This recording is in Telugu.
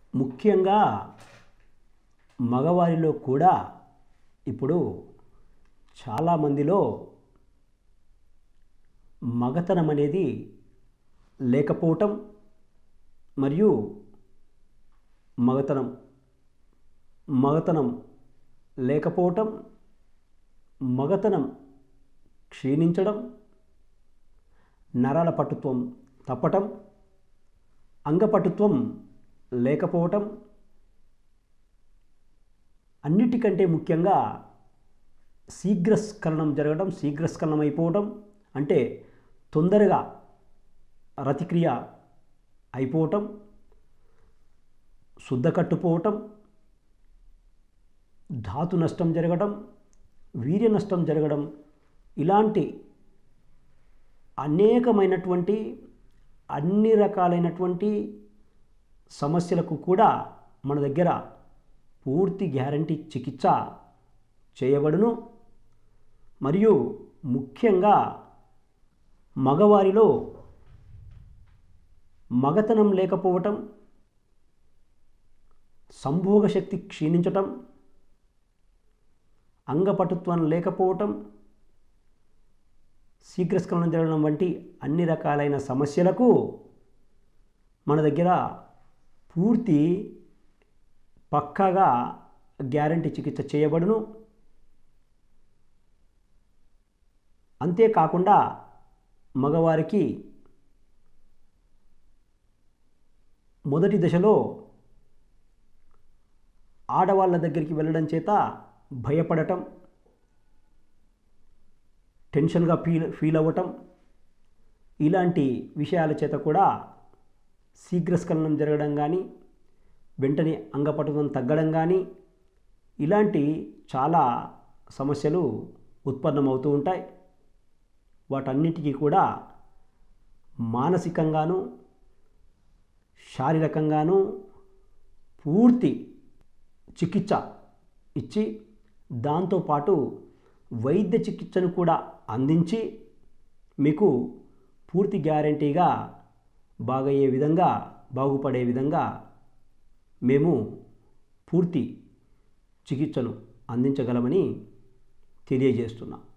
ముఖ్యంగా మగవారిలో కూడా ఇప్పుడు చాలామందిలో మగతనం అనేది లేకపోవటం మరియు మగతనం మగతనం లేకపోవటం మగతనం క్షీణించడం నరాల పటుత్వం తప్పటం అంగపటుత్వం లేకపోవటం అన్నిటికంటే ముఖ్యంగా శీఘ్రస్ఖలనం జరగడం శీఘ్రస్ఖలనం అయిపోవడం అంటే తొందరగా రతిక్రియ అయిపోవటం శుద్ధ కట్టుపోవటం ధాతు నష్టం జరగడం వీర్య నష్టం జరగడం ఇలాంటి అనేకమైనటువంటి అన్ని రకాలైనటువంటి సమస్యలకు కూడా మన దగ్గర పూర్తి గ్యారంటీ చికిత్స చేయబడును మరియు ముఖ్యంగా మగవారిలో మగతనం లేకపోవటం సంభోగ శక్తి క్షీణించటం అంగపటుత్వం లేకపోవటం శీఘ్రస్ఖలనం జరగడం వంటి అన్ని రకాలైన సమస్యలకు మన దగ్గర పూర్తి పక్కాగా గ్యారంటీ చికిత్స చేయబడును అంతేకాకుండా మగవారికి మొదటి దశలో ఆడవాళ్ళ దగ్గరికి వెళ్ళడం చేత భయపడటం టెన్షన్గా ఫీల్ ఫీల్ అవ్వటం ఇలాంటి విషయాల చేత కూడా శీఘ్రస్ఖలనం జరగడం కానీ వెంటనే అంగపటుత్వం తగ్గడం కానీ ఇలాంటి చాలా సమస్యలు ఉత్పన్నమవుతూ ఉంటాయి వాటన్నిటికీ కూడా మానసికంగాను శారీరకంగాను పూర్తి చికిత్స ఇచ్చి దాంతోపాటు వైద్య చికిత్సను కూడా అందించి మీకు పూర్తి గ్యారంటీగా బాగయ్యే విధంగా బాగుపడే విధంగా మేము పూర్తి చికిత్సను అందించగలమని తెలియజేస్తున్నాం